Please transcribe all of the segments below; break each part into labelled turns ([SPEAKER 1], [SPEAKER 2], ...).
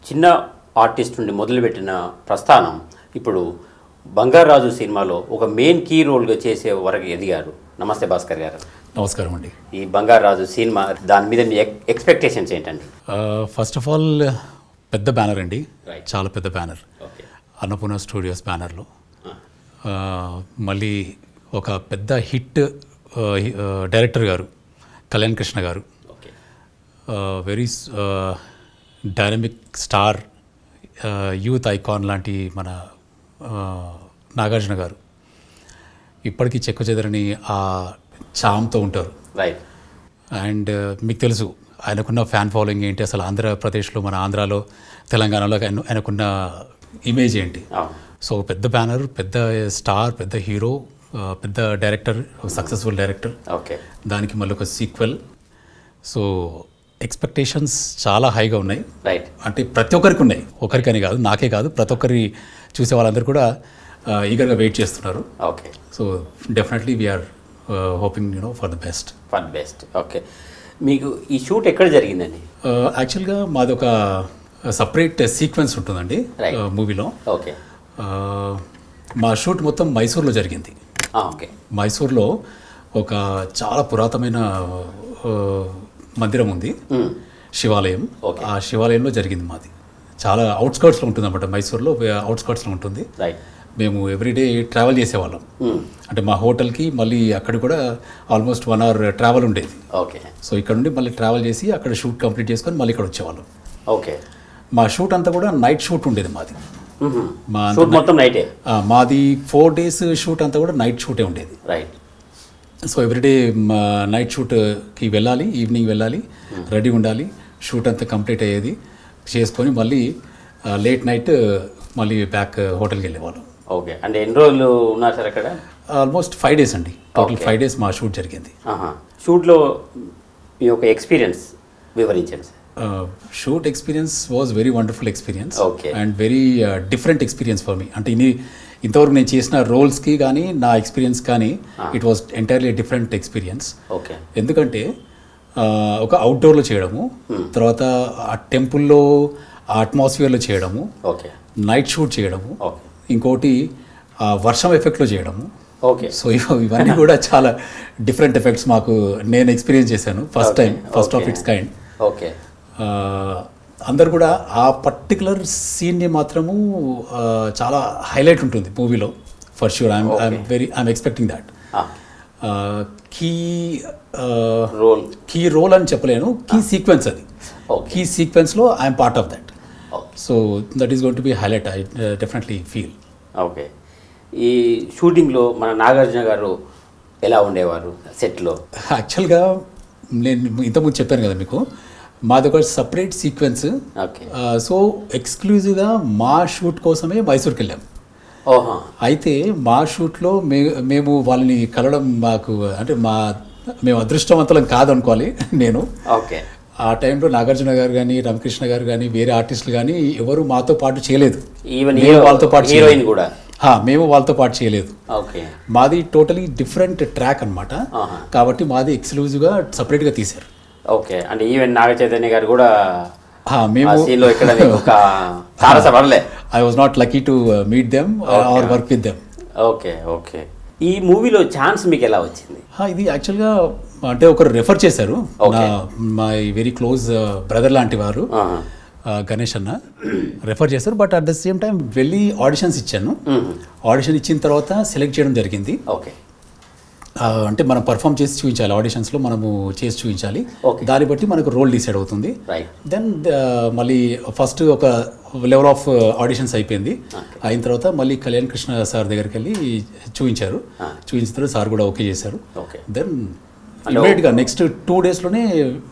[SPEAKER 1] చిన్న ఆర్టిస్ట్ నుండి మొదలుపెట్టిన ప్రస్థానం ఇప్పుడు బంగారాజు సినిమాలో ఒక మెయిన్ కీ రోల్గా చేసే వరకు ఎదిగారు నమస్తే భాస్కర్ గారు
[SPEAKER 2] నమస్కారం అండి
[SPEAKER 1] ఈ బంగారాజు సినిమా దాని మీద మీ ఎక్స్పెక్టేషన్స్ ఏంటండి
[SPEAKER 2] ఫస్ట్ ఆఫ్ ఆల్ పెద్ద బ్యానర్ అండి
[SPEAKER 1] Right.
[SPEAKER 2] చాలా పెద్ద బ్యానర్
[SPEAKER 1] ఓకే
[SPEAKER 2] అన్నపూర్ణ స్టూడియోస్ బ్యానర్లో ఆ, మళ్ళీ ఒక పెద్ద హిట్ డైరెక్టర్ గారు Kalyan Krishna garu
[SPEAKER 1] okay
[SPEAKER 2] very dynamic star youth icon లాంటి మన ఆ, నాగార్జున గారు ఇప్పటికీ చెక్కు చెదరని ఆ చామ్తో ఉంటారు
[SPEAKER 1] రైట్
[SPEAKER 2] అండ్ మీకు తెలుసు ఆయనకున్న ఫ్యాన్ ఫాలోయింగ్ ఏంటి అసలు ఆంధ్రప్రదేశ్లో మన ఆంధ్రాలో తెలంగాణలో ఆయన ఆయనకున్న ఇమేజ్ ఏంటి
[SPEAKER 1] అవును
[SPEAKER 2] సో పెద్ద బ్యానర్ పెద్ద స్టార్ పెద్ద హీరో ఆ, పెద్ద డైరెక్టర్ సక్సెస్ఫుల్ డైరెక్టర్
[SPEAKER 1] ఓకే
[SPEAKER 2] దానికి మళ్ళీ ఒక సీక్వెల్ సో ఎక్స్పెక్టేషన్స్ చాలా హైగా ఉన్నాయి
[SPEAKER 1] రైట్
[SPEAKER 2] అంటే ప్రతి ఒక్కరికి ఉన్నాయి ఒకరికని కాదు నాకే కాదు ప్రతి ఒక్కరి చూసే వాళ్ళందరూ కూడా ఈగర్గా వెయిట్ చేస్తున్నారు
[SPEAKER 1] okay
[SPEAKER 2] so definitely we are hoping you know for the best
[SPEAKER 1] for best okay మీకు ఈ షూట్ ఎక్కడ జరిగిందండి
[SPEAKER 2] యాక్చువల్గా మాది ఒక సపరేట్ సీక్వెన్స్ ఉంటుందండి
[SPEAKER 1] Right.
[SPEAKER 2] మూవీలో
[SPEAKER 1] ఓకే
[SPEAKER 2] మా షూట్ మొత్తం మైసూర్లో జరిగింది
[SPEAKER 1] ఓకే
[SPEAKER 2] మైసూర్లో ఒక చాలా పురాతనమైన ఆ, మందిరం ఉంది శివాలయం
[SPEAKER 1] Okay.
[SPEAKER 2] ఆ శివాలయంలో జరిగింది మాది చాలా అవుట్స్కర్ట్స్లో ఉంటుంది అనమాట మైసూర్లో అవుట్స్కర్ట్స్లో ఉంటుంది
[SPEAKER 1] రైట్
[SPEAKER 2] మేము ఎవ్రీడే ట్రావెల్ చేసేవాళ్ళం అంటే మా హోటల్కి మళ్ళీ అక్కడ కూడా ఆల్మోస్ట్ వన్ అవర్ ట్రావెల్ ఉండేది
[SPEAKER 1] ఓకే
[SPEAKER 2] సో ఇక్కడ నుండి మళ్ళీ ట్రావెల్ చేసి అక్కడ షూట్ కంప్లీట్ చేసుకొని మళ్ళీ ఇక్కడ వచ్చేవాళ్ళం
[SPEAKER 1] ఓకే
[SPEAKER 2] మా షూట్ అంతా కూడా నైట్ షూట్ ఉండేది మాది మా అంతా
[SPEAKER 1] షూట్ మొత్తం నైటే
[SPEAKER 2] ఆ, మాది ఫోర్ డేస్ షూట్ అంతా కూడా నైట్ షూటే ఉండేది
[SPEAKER 1] రైట్
[SPEAKER 2] సో ఎవ్రీడే నైట్ షూట్కి వెళ్ళాలి ఈవినింగ్ వెళ్ళాలి రెడీ ఉండాలి షూట్ అంతా కంప్లీట్ అయ్యేది చేసుకొని మళ్ళీ లేట్ నైట్ మళ్ళీ బ్యాక్ హోటల్కి వెళ్ళేవాళ్ళం
[SPEAKER 1] ఓకే అంటే ఎన్ని రోజులు ఉన్నారు సార్ అక్కడ
[SPEAKER 2] ఆల్మోస్ట్ ఫైవ్ డేస్ అండి టోటల్ ఫైవ్ డేస్ మా షూట్ జరిగింది
[SPEAKER 1] ఆహా. షూట్లో మీ యొక్క ఎక్స్పీరియన్స్ వివరించండి sir
[SPEAKER 2] shoot experience was very wonderful experience
[SPEAKER 1] Okay.
[SPEAKER 2] And very different experience for me అంటే ఇన్ని ఇంతవరకు నేను చేసిన రోల్స్కి కానీ నా ఎక్స్పీరియన్స్ కానీ it was entirely different experience
[SPEAKER 1] okay
[SPEAKER 2] ఎందుకంటే ఆ, ఒక అవుట్డోర్లో చేయడము తర్వాత ఆ టెంపుల్లో ఆ అట్మాస్ఫియర్లో చేయడము
[SPEAKER 1] ఓకే
[SPEAKER 2] నైట్ షూట్ చేయడము
[SPEAKER 1] ఓకే
[SPEAKER 2] ఇంకోటి ఆ వర్షం ఎఫెక్ట్లో చేయడము
[SPEAKER 1] ఓకే
[SPEAKER 2] సో ఇవ- ఇవన్నీ కూడా చాలా డిఫరెంట్ ఎఫెక్ట్స్ మాకు నేను ఎక్స్పీరియన్స్ చేశాను first time first of it's kind
[SPEAKER 1] okay
[SPEAKER 2] అందరు కూడా ఆ పర్టికులర్ సీన్ని మాత్రము ఆ, చాలా హైలైట్ ఉంటుంది మూవీలో for sure I'm I'm very I'm expecting that key
[SPEAKER 1] role
[SPEAKER 2] key role అని చెప్పలేను కీ సీక్వెన్స్ అది
[SPEAKER 1] ఓకే
[SPEAKER 2] కీ సీక్వెన్స్లో I'm part of that
[SPEAKER 1] okay
[SPEAKER 2] so that is going to be highlight I definitely feel
[SPEAKER 1] okay ఈ షూటింగ్లో మన నాగార్జున గారు ఎలా ఉండేవారు సెట్లో
[SPEAKER 2] యాక్చువల్గా నేను ఇంతకుముందు చెప్పాను కదా మీకు మాది ఒక సపరేట్ సీక్వెన్స్
[SPEAKER 1] ఓకే
[SPEAKER 2] సో ఎక్స్క్లూజివ్గా మా షూట్ కోసమే మైసూర్కి వెళ్ళాం
[SPEAKER 1] ఓహా
[SPEAKER 2] అయితే మా షూట్లో మే మేము వాళ్ళని కలవడం మాకు అంటే మా మేము అదృష్టవంతులం కాదనుకోవాలి నేను
[SPEAKER 1] ఓకే
[SPEAKER 2] ఆ టైంలో నాగార్జున గారు కానీ రామకృష్ణ గారు కానీ వేరే ఆర్టిస్టులు కానీ ఎవరు మాతో పాటు చేయలేదు
[SPEAKER 1] ఈవెన్
[SPEAKER 2] మేము
[SPEAKER 1] హీరో
[SPEAKER 2] వాళ్ళతో పాటు
[SPEAKER 1] హీరోయిన్
[SPEAKER 2] చేయలేదు.
[SPEAKER 1] కూడా
[SPEAKER 2] హా, మేము వాళ్ళతో పాటు చేయలేదు
[SPEAKER 1] ఓకే
[SPEAKER 2] మాది టోటలీ డిఫరెంట్ ట్రాక్ అన్నమాట
[SPEAKER 1] ఆహా.
[SPEAKER 2] కాబట్టి మాది ఎక్స్క్లూజివ్గా సపరేట్గా తీశారు
[SPEAKER 1] ఓకే అంటే ఈవెన్ నాగ చైతన్య గారు కూడా
[SPEAKER 2] హా,
[SPEAKER 1] ఆ
[SPEAKER 2] మేము
[SPEAKER 1] సీన్లో ఇక్కడ మీకు ఒక తారసపడలే
[SPEAKER 2] I was not lucky to meet them or work with them
[SPEAKER 1] okay okay ఈ మూవీలో ఛాన్స్ మీకు ఎలా వచ్చింది
[SPEAKER 2] ఇది యాక్చువల్గా అంటే ఒకరు రెఫర్ చేశారు నా మై వెరీ క్లోజ్ బ్రదర్ లాంటి వారు
[SPEAKER 1] ఆహా.
[SPEAKER 2] ఆ, గణేష్ అన్న రెఫర్ చేశారు but at the same time వెళ్ళి ఆడిషన్స్ ఇచ్చాను ఆడిషన్ ఇచ్చిన తర్వాత సెలెక్ట్ చేయడం జరిగింది
[SPEAKER 1] ఓకే
[SPEAKER 2] ఆ, అంటే మనం పర్ఫామ్ చేసి చూపించాలి ఆడిషన్స్లో మనము చేసి చూపించాలి
[SPEAKER 1] Okay.
[SPEAKER 2] దాన్ని బట్టి మనకు రోల్ డిసైడ్ అవుతుంది
[SPEAKER 1] రైట్
[SPEAKER 2] దెన్ మళ్ళీ ఫస్ట్ ఒక లెవెల్ ఆఫ్ ఆడిషన్స్ అయిపోయింది అయిన తర్వాత మళ్ళీ కళ్యాణ్ కృష్ణ సార్ దగ్గరికి వెళ్ళి చూపించారు చూపించిన తర్వాత సార్ కూడా ఓకే చేశారు
[SPEAKER 1] ఓకే
[SPEAKER 2] దెన్ ఇమీడియట్గా నెక్స్ట్ టూ డేస్లోనే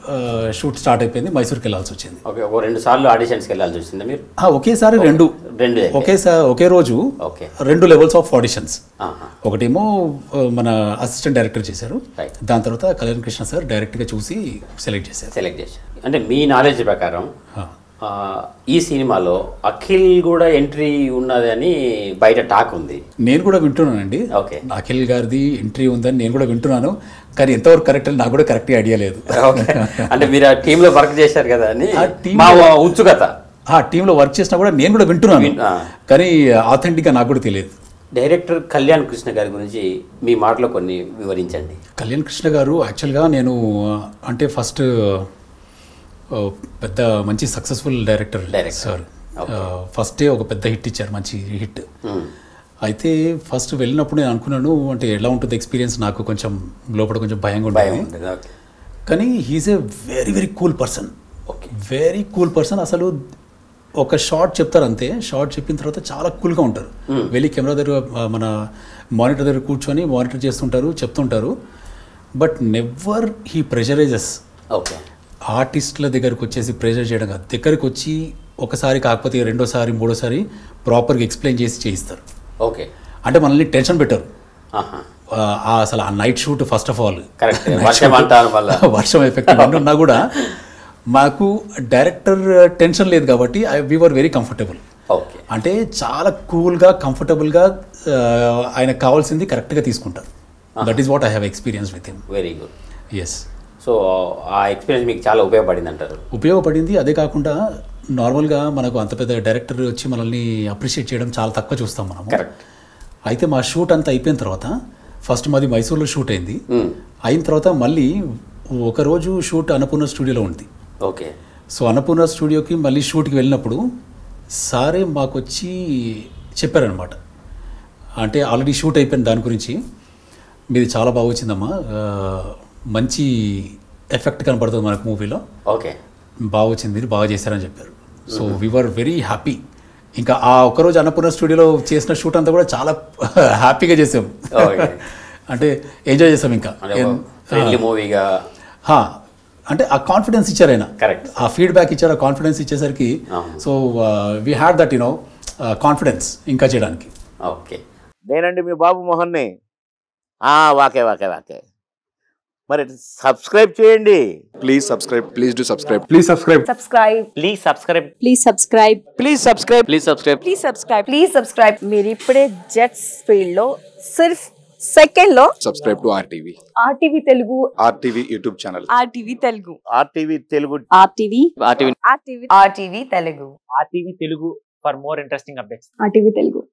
[SPEAKER 2] షూట్ స్టార్ట్ అయిపోయింది మైసూర్కి వెళ్ళాల్సి వచ్చింది
[SPEAKER 1] ఓకే ఒక రెండు సార్లు ఆడిషన్స్కి వెళ్ళాల్సి వచ్చింది మీరు
[SPEAKER 2] ఆ, ఒకేసారి రెండు
[SPEAKER 1] రెండు
[SPEAKER 2] ఒకేసారి ఒకే రోజు
[SPEAKER 1] ఓకే
[SPEAKER 2] రెండు లెవెల్స్ ఆఫ్ ఆడిషన్స్
[SPEAKER 1] ఆహా.
[SPEAKER 2] ఒకటేమో ఆ, మన అసిస్టెంట్ డైరెక్టర్ చేశారు
[SPEAKER 1] Right.
[SPEAKER 2] దాని తర్వాత కళ్యాణ్ కృష్ణ సార్ డైరెక్ట్గా చూసి సెలెక్ట్ చేశారు
[SPEAKER 1] సెలెక్ట్ చేశారు అంటే మీ నాలెడ్జ్ ప్రకారం
[SPEAKER 2] ఆ.
[SPEAKER 1] ఆ, ఈ సినిమాలో అఖిల్ కూడా ఎంట్రీ ఉన్నదని బయట టాక్ ఉంది
[SPEAKER 2] నేను కూడా వింటున్నానండి
[SPEAKER 1] ఓకే
[SPEAKER 2] అఖిల్ గారిది ఎంట్రీ ఉందని నేను కూడా వింటున్నాను కానీ ఎంతవరకు కరెక్ట్ అని నాకు కూడా కరెక్ట్గా ఐడియా లేదు
[SPEAKER 1] ఓకే అంటే మీరు ఆ టీంలో వర్క్ చేశారు కదా అని
[SPEAKER 2] ఆ team
[SPEAKER 1] మా ఉత్సుకత
[SPEAKER 2] ఆ టీంలో వర్క్ చేసినా కూడా నేను కూడా వింటున్నాను
[SPEAKER 1] విన్- ఆ.
[SPEAKER 2] కానీ ఆథెంటిక్గా నాకు కూడా తెలియదు
[SPEAKER 1] డైరెక్టర్ కళ్యాణ్ కృష్ణ గారి గురించి మీ మాటలో కొన్ని వివరించండి
[SPEAKER 2] కళ్యాణ్ కృష్ణ గారు యాక్చువల్గా నేను అంటే ఫస్ట్ పెద్ద మంచి సక్సెస్ఫుల్ డైరెక్టర్
[SPEAKER 1] Director.
[SPEAKER 2] సార్ ఫస్టే ఒక పెద్ద హిట్ ఇచ్చారు మంచి హిట్
[SPEAKER 1] మ్మ్.
[SPEAKER 2] అయితే ఫస్ట్ వెళ్ళినప్పుడు నేను అనుకున్నాను అంటే ఎలా ఉంటుంది ఎక్స్పీరియన్స్ నాకు కొంచెం లోపల కొంచెం భయంగా
[SPEAKER 1] భయం
[SPEAKER 2] ఉంటుంది
[SPEAKER 1] ఉంటుంది ఓకే
[SPEAKER 2] కానీ he's a very very cool person
[SPEAKER 1] okay
[SPEAKER 2] very cool person అసలు ఒక షార్ట్ చెప్తారు అంతే షార్ట్ చెప్పిన తర్వాత చాలా కూల్గా ఉంటారు వెళ్ళి కెమెరా దగ్గర ఆ, మన మానిటర్ దగ్గర కూర్చొని మానిటర్ చేస్తుంటారు చెప్తుంటారు but never he pressurises
[SPEAKER 1] okay
[SPEAKER 2] ఆర్టిస్టుల దగ్గరకు వచ్చేసి ప్రెషర్ చేయడం కాదు దగ్గరికి వచ్చి ఒకసారి కాకపోతే రెండోసారి మూడోసారి ప్రాపర్గా ఎక్స్ప్లెయిన్ చేసి చేయిస్తారు
[SPEAKER 1] ఓకే
[SPEAKER 2] అంటే మనల్ని టెన్షన్ పెట్టరు
[SPEAKER 1] ఆహా
[SPEAKER 2] ఆ, ఆ అసలు ఆ night shoot first of all
[SPEAKER 1] correct వర్షం అంటారు వల్ల
[SPEAKER 2] వర్షం ఎఫెక్ట్ ఇవన్నీ ఉన్నా కూడా మాకు డైరెక్టర్ టెన్షన్ లేదు కాబట్టి we were very comfortable
[SPEAKER 1] okay
[SPEAKER 2] అంటే చాలా కూల్గా కంఫర్టబుల్గా ఆయనకు కావాల్సింది కరెక్ట్గా తీసుకుంటారు that is what I have experience with him
[SPEAKER 1] very good
[SPEAKER 2] yes
[SPEAKER 1] so ఆ ఎక్స్పీరియన్స్ మీకు చాలా ఉపయోగపడింది అంటారు
[SPEAKER 2] ఉపయోగపడింది అదే కాకుండా నార్మల్గా మనకు అంత పెద్ద డైరెక్టర్ వచ్చి మనల్ని అప్రిషియేట్ చేయడం చాలా తక్కువ చూస్తాం మనం
[SPEAKER 1] కరెక్ట్
[SPEAKER 2] అయితే మా షూట్ అంతా అయిపోయిన తర్వాత ఫస్ట్ మాది మైసూర్లో షూట్ అయింది
[SPEAKER 1] మ్మ్.
[SPEAKER 2] అయిన తర్వాత మళ్ళీ ఒకరోజు షూట్ అన్నపూర్ణ స్టూడియోలో ఉంది
[SPEAKER 1] ఓకే
[SPEAKER 2] సో అన్నపూర్ణ స్టూడియోకి మళ్ళీ షూట్కి వెళ్ళినప్పుడు సారే మాకు వచ్చి చెప్పారనమాట అంటే ఆల్రెడీ షూట్ అయిపోయిన దాని గురించి మీది చాలా బాగా వచ్చిందమ్మా ఆ, మంచి ఎఫెక్ట్ కనపడుతుంది మనకు మూవీలో
[SPEAKER 1] ఓకే
[SPEAKER 2] బాగా వచ్చింది మీరు బాగా చేశారని చెప్పారు సో వర్ వెరీ హ్యాపీ ఇంకా ఆ ఒక్కరోజు అన్నపూర్ణ స్టూడియోలో చేసిన షూట్ అంతా కూడా చాలా హ్యాపీగా చేసాం
[SPEAKER 1] Okay.
[SPEAKER 2] అంటే ఎంజాయ్ చేసాం ఇంకా
[SPEAKER 1] అంటే ఫ్రెండ్లీ మూవీగా
[SPEAKER 2] హా, అంటే ఆ కాన్ఫిడెన్స్ ఇచ్చారు ఆయన
[SPEAKER 1] Correct.
[SPEAKER 2] ఆ ఫీడ్బ్యాక్ ఇచ్చారు ఆ కాన్ఫిడెన్స్ ఇచ్చేసరికి
[SPEAKER 1] అవును.
[SPEAKER 2] So we had that you know confidence ఇంకా చేయడానికి
[SPEAKER 1] ఓకే
[SPEAKER 3] నేనండి మీ బాబు మోహన్ని ఆ, వాకే వాకే వాకే మరి సబ్స్క్రైబ్ చేయండి
[SPEAKER 4] Please subscribe. Please do subscribe. Please subscribe.
[SPEAKER 5] subscribe
[SPEAKER 3] please subscribe
[SPEAKER 5] please subscribe
[SPEAKER 3] please subscribe please subscribe
[SPEAKER 5] please subscribe please subscribe మీరు ఇప్పుడే జెట్స్ ఫీల్డ్ లో సిర్ఫ్ సెకండ్ లో
[SPEAKER 4] Subscribe to RTV.
[SPEAKER 5] RTV Telugu
[SPEAKER 4] RTV YouTube channel.
[SPEAKER 5] RTV Telugu
[SPEAKER 3] RTV Telugu
[SPEAKER 5] RTV
[SPEAKER 6] RTV
[SPEAKER 5] RTV RTV Telugu
[SPEAKER 6] RTV Telugu for more interesting updates
[SPEAKER 5] RTV Telugu